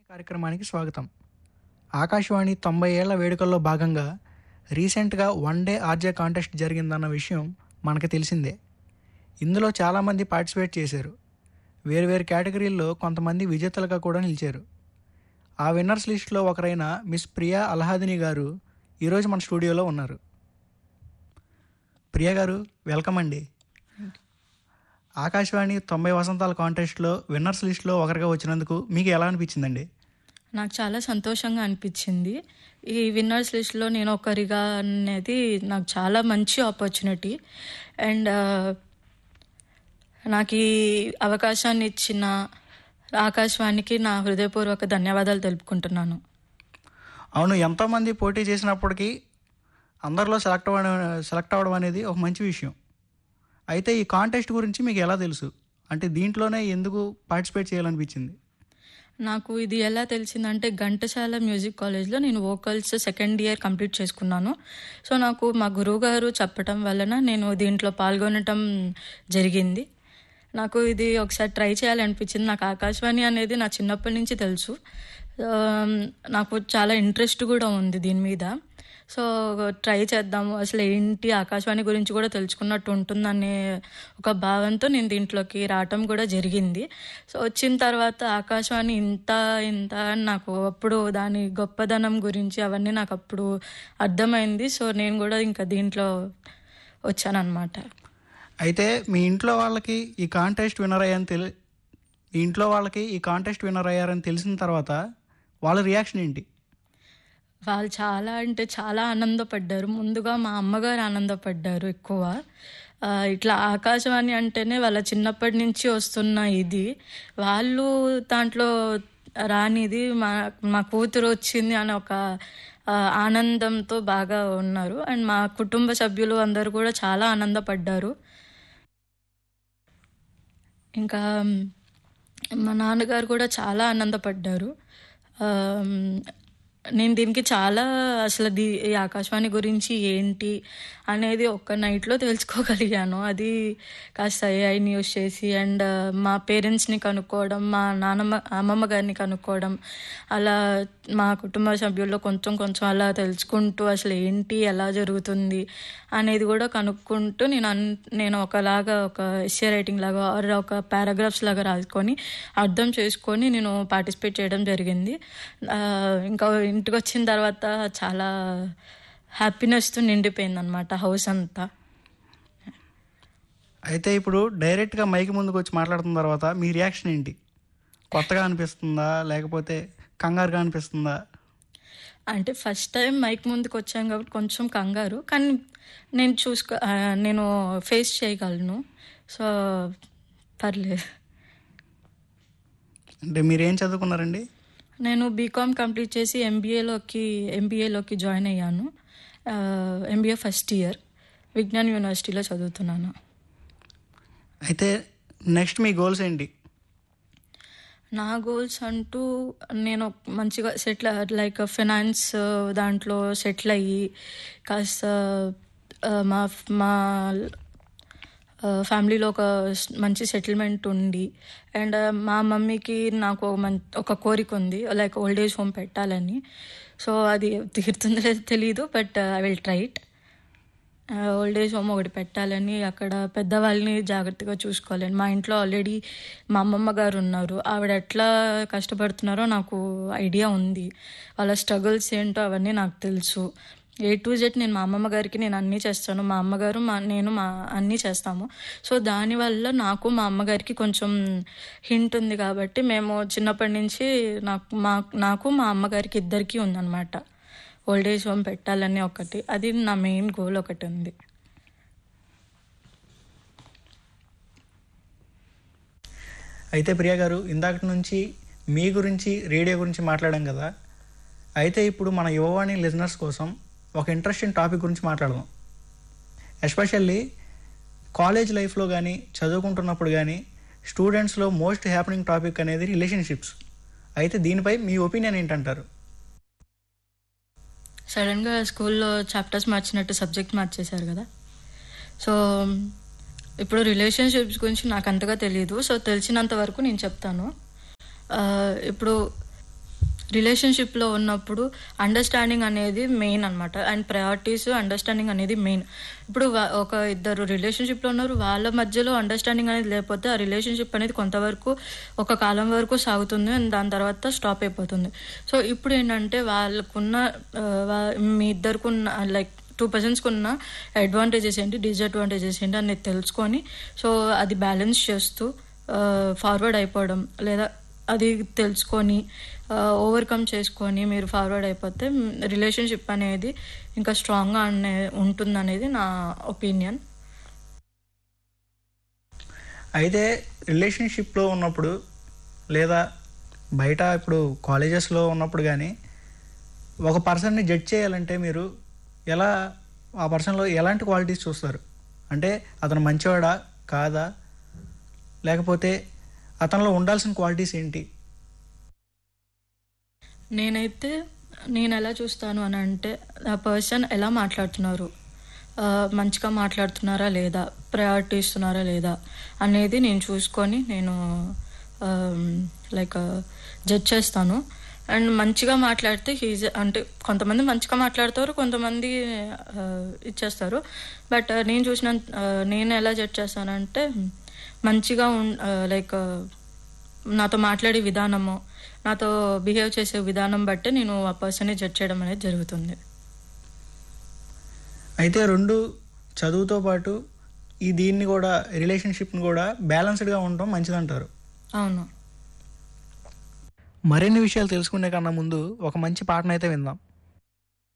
కార్యక్రమానికి స్వాగతం ఆకాశవాణి తొంభై ఏళ్ల వేడుకల్లో భాగంగా రీసెంట్గా వన్ డే ఆర్జే కాంటెస్ట్ జరిగిందన్న విషయం మనకు తెలిసిందే ఇందులో చాలామంది పార్టిసిపేట్ చేశారు వేరువేరు కేటగిరీల్లో కొంతమంది విజేతలుగా కూడా నిలిచారు ఆ విన్నర్స్ లిస్ట్లో ఒకరైన మిస్ ప్రియా అల్హాదిని గారు ఈరోజు మన స్టూడియోలో ఉన్నారు ప్రియా గారు వెల్కమ్ అండి ఆకాశవాణి తొంభై వసంతాల కాంటెస్ట్లో విన్నర్స్ లిస్ట్లో ఒకరిగా వచ్చినందుకు మీకు ఎలా అనిపించిందండి నాకు చాలా సంతోషంగా అనిపించింది ఈ విన్నర్స్ లిస్ట్లో నేను ఒకరిగా అనేది నాకు చాలా మంచి ఆపర్చునిటీ అండ్ నాకు ఈ అవకాశాన్ని ఇచ్చిన ఆకాశవాణికి నా హృదయపూర్వక ధన్యవాదాలు తెలుపుకుంటున్నాను అవును ఎంతోమంది పోటీ చేసినప్పటికీ అందరిలో సెలెక్ట్ అవ్వడం సెలెక్ట్ అవ్వడం అనేది ఒక మంచి విషయం అయితే ఈ కాంటెస్ట్ గురించి మీకు ఎలా తెలుసు అంటే దీంట్లోనే ఎందుకు పార్టిసిపేట్ చేయాలనిపించింది నాకు ఇది ఎలా తెలిసిందంటే ఘంటసాల మ్యూజిక్ కాలేజ్లో నేను వోకల్స్ సెకండ్ ఇయర్ కంప్లీట్ చేసుకున్నాను సో నాకు మా గురువు గారు చెప్పటం వలన నేను దీంట్లో పాల్గొనటం జరిగింది నాకు ఇది ఒకసారి ట్రై చేయాలనిపించింది నాకు ఆకాశవాణి అనేది నా చిన్నప్పటి నుంచి తెలుసు ఆ, నాకు చాలా ఇంట్రెస్ట్ కూడా ఉంది దీని మీద సో ట్రై చేద్దాము అసలు ఏంటి ఆకాశవాణి గురించి కూడా తెలుసుకున్నట్టు ఉంటుందనే ఒక భావంతో నేను దీంట్లోకి రావటం కూడా జరిగింది సో వచ్చిన తర్వాత ఆకాశవాణి ఇంత ఇంత అని నాకు అప్పుడు దాని గొప్పదనం గురించి అవన్నీ నాకు అప్పుడు అర్థమైంది సో నేను కూడా ఇంకా దీంట్లో వచ్చానన్నమాట అయితే మీ ఇంట్లో వాళ్ళకి ఈ కాంటెస్ట్ విన్నర్ అయ్యారని తెలి మీ ఇంట్లో వాళ్ళకి ఈ కాంటెస్ట్ విన్నర్ అయ్యారని తెలిసిన తర్వాత వాళ్ళ రియాక్షన్ ఏంటి వాళ్ళు చాలా అంటే చాలా ఆనందపడ్డారు ముందుగా మా అమ్మగారు ఆనందపడ్డారు ఎక్కువ ఆ, ఇట్లా ఆకాశవాణి అంటేనే వాళ్ళ చిన్నప్పటి నుంచి వస్తున్న ఇది వాళ్ళు దాంట్లో రానిది మా మా కూతురు వచ్చింది అని ఒక ఆ, ఆనందంతో బాగా ఉన్నారు అండ్ మా కుటుంబ సభ్యులు అందరూ కూడా చాలా ఆనందపడ్డారు ఇంకా మా నాన్నగారు కూడా చాలా ఆనందపడ్డారు ఆమ్, నేను దీనికి చాలా అసలు దీ ఈ ఆకాశవాణి గురించి ఏంటి అనేది ఒక్క నైట్లో తెలుసుకోగలిగాను అది కాస్త ఏఐ న్యూస్ చేసి అండ్ మా పేరెంట్స్ని కనుక్కోవడం మా నాన్నమ్మ అమ్మమ్మ గారిని కనుక్కోవడం అలా మా కుటుంబ సభ్యుల్లో కొంచెం కొంచెం అలా తెలుసుకుంటూ అసలు ఏంటి ఎలా జరుగుతుంది అనేది కూడా కనుక్కుంటూ నేను అన్ నేను ఒకలాగా ఒక ఎస్ఏ రైటింగ్ లాగా ఆర్ ఒక పారాగ్రాఫ్స్ లాగా రాసుకొని అర్థం చేసుకొని నేను పార్టిసిపేట్ చేయడం జరిగింది ఆ, ఇంకా ఇంటికి వచ్చిన తర్వాత చాలా హ్యాపీనెస్తో నిండిపోయింది అనమాట హౌస్ అంతా అయితే ఇప్పుడు డైరెక్ట్గా మైక్ ముందుకు వచ్చి మాట్లాడుతున్న తర్వాత మీ రియాక్షన్ ఏంటి కొత్తగా అనిపిస్తుందా లేకపోతే కంగారుగా అనిపిస్తుందా అంటే ఫస్ట్ టైం మైక్ ముందుకు వచ్చాను కాబట్టి కొంచెం కంగారు కానీ నేను చూసుకో ఆ, నేను ఫేస్ చేయగలను సో పర్లేదు అంటే మీరు ఏం చదువుకున్నారండి నేను బీకామ్ కంప్లీట్ చేసి ఎంబీఏలోకి ఎంబీఏలోకి జాయిన్ అయ్యాను ఎంబీఏ ఫస్ట్ ఇయర్ విజ్ఞాన్ యూనివర్సిటీలో చదువుతున్నాను అయితే నెక్స్ట్ మీ గోల్స్ ఏంటి నా గోల్స్ అంటూ నేను మంచిగా సెటిల్ లైక్ ఫినాన్స్ దాంట్లో సెటిల్ అయ్యి కాస్త ఆ, మా మా ఫ్యామిలీలో ఒక స్- మంచి సెటిల్మెంట్ ఉండి అండ్ మా మమ్మీకి నాకు ఒక మం ఒక కోరిక ఉంది లైక్ ఓల్డ్ ఏజ్ హోమ్ పెట్టాలని సో అది తీరుతుందో లేదో తెలీదు but I will try it old age home ఒకటి పెట్టాలని అక్కడ పెద్దవాళ్ళని జాగ్రత్తగా చూసుకోవాలని మా ఇంట్లో ఆల్రెడీ మా అమ్మమ్మ గారు ఉన్నారు ఆవిడ ఎట్లా కష్టపడుతున్నారో నాకు ఐడియా ఉంది వాళ్ళ స్ట్రగుల్స్ ఏంటో అవన్నీ నాకు తెలుసు ఏ టు జెడ్ నేను మా అమ్మమ్మ గారికి నేను అన్నీ చేస్తాను మా అమ్మగారు మా నేను మా అన్నీ చేస్తాము సో దానివల్ల నాకు మా అమ్మగారికి కొంచెం హింట్ ఉంది కాబట్టి మేము చిన్నప్పటి నుంచి నాకు మా నాకు మా అమ్మగారికి ఇద్దరికీ ఉందన్నమాట ఓల్డ్ ఏజ్ హోమ్ పెట్టాలని ఒకటి అది నా మెయిన్ గోల్ ఒకటి ఉంది అయితే ప్రియా గారు ఇందాక నుంచి మీ గురించి రేడియో గురించి మాట్లాడాం కదా అయితే ఇప్పుడు మన యువవాణి లిజనర్స్ కోసం ఒక ఇంట్రెస్టింగ్ టాపిక్ గురించి మాట్లాడదాం ఎస్పెషల్లీ కాలేజ్ లైఫ్లో కానీ చదువుకుంటున్నప్పుడు కానీ స్టూడెంట్స్లో మోస్ట్ హ్యాపెనింగ్ టాపిక్ అనేది రిలేషన్షిప్స్ అయితే దీనిపై మీ ఒపీనియన్ ఏంటంటారు సడన్గా స్కూల్లో చాప్టర్స్ మార్చినట్టు సబ్జెక్ట్ మార్చేశారు కదా సో ఇప్పుడు రిలేషన్షిప్స్ గురించి నాకు అంతగా తెలియదు సో తెలిసినంత వరకు నేను చెప్తాను ఆ, ఇప్పుడు రిలేషన్షిప్లో ఉన్నప్పుడు అండర్స్టాండింగ్ అనేది మెయిన్ అనమాట అండ్ ప్రయారిటీస్ అండర్స్టాండింగ్ అనేది మెయిన్ ఇప్పుడు వా- ఒక ఇద్దరు రిలేషన్షిప్లో ఉన్నారు వాళ్ళ మధ్యలో అండర్స్టాండింగ్ అనేది లేకపోతే ఆ రిలేషన్షిప్ అనేది కొంతవరకు ఒక కాలం వరకు సాగుతుంది అండ్ దాని తర్వాత స్టాప్ అయిపోతుంది సో ఇప్పుడు ఏంటంటే వాళ్ళకున్న ఆ, వా- మీ ఇద్దరుకున్న లైక్ టూ పర్సన్స్కి ఉన్న అడ్వాంటేజెస్ ఏంటి డిసడ్వాంటేజెస్ ఏంటి అనేది తెలుసుకొని సో అది బ్యాలెన్స్ చేస్తూ ఫార్వర్డ్ అయిపోవడం లేదా అది తెలుసుకొని ఓవర్కమ్ చేసుకొని మీరు ఫార్వర్డ్ అయిపోతే రిలేషన్షిప్ అనేది ఇంకా స్ట్రాంగ్గా అనే ఉంటుందనేది నా ఒపీనియన్ అయితే రిలేషన్షిప్లో ఉన్నప్పుడు లేదా బయట ఇప్పుడు కాలేజెస్లో ఉన్నప్పుడు కానీ ఒక పర్సన్ని జడ్జ్ చేయాలంటే మీరు ఎలా ఆ పర్సన్లో ఎలాంటి క్వాలిటీస్ చూస్తారు అంటే అతను మంచివాడా కాదా లేకపోతే అతనిలో ఉండాల్సిన క్వాలిటీస్ ఏంటి నేనైతే నేను ఎలా చూస్తాను అని అంటే ఆ పర్సన్ ఎలా మాట్లాడుతున్నారు ఆ, మంచిగా మాట్లాడుతున్నారా లేదా ప్రయారిటీ ఇస్తున్నారా లేదా అనేది నేను చూసుకొని నేను లైక్ జడ్జ్ చేస్తాను అండ్ మంచిగా మాట్లాడితే హీజ్ అంటే కొంతమంది మంచిగా మాట్లాడతారు కొంతమంది ఆ, ఇచ్చేస్తారు బట్ నేను చూసిన నేను ఎలా జడ్జ్ చేస్తానంటే మంచిగా ఉన్ లైక్ నాతో మాట్లాడే విధానము నాతో బిహేవ్ చేసే విధానం బట్టే నేను ఆ పర్సన్ని జడ్జ్ చేయడం అనేది జరుగుతుంది అయితే రెండు చదువుతో పాటు ఈ దీన్ని కూడా రిలేషన్షిప్ని కూడా బ్యాలెన్స్డ్గా ఉండటం మంచిదంటారు అవును మరిన్ని విషయాలు తెలుసుకునే కన్నా ముందు ఒక మంచి పాటనైతే విందాం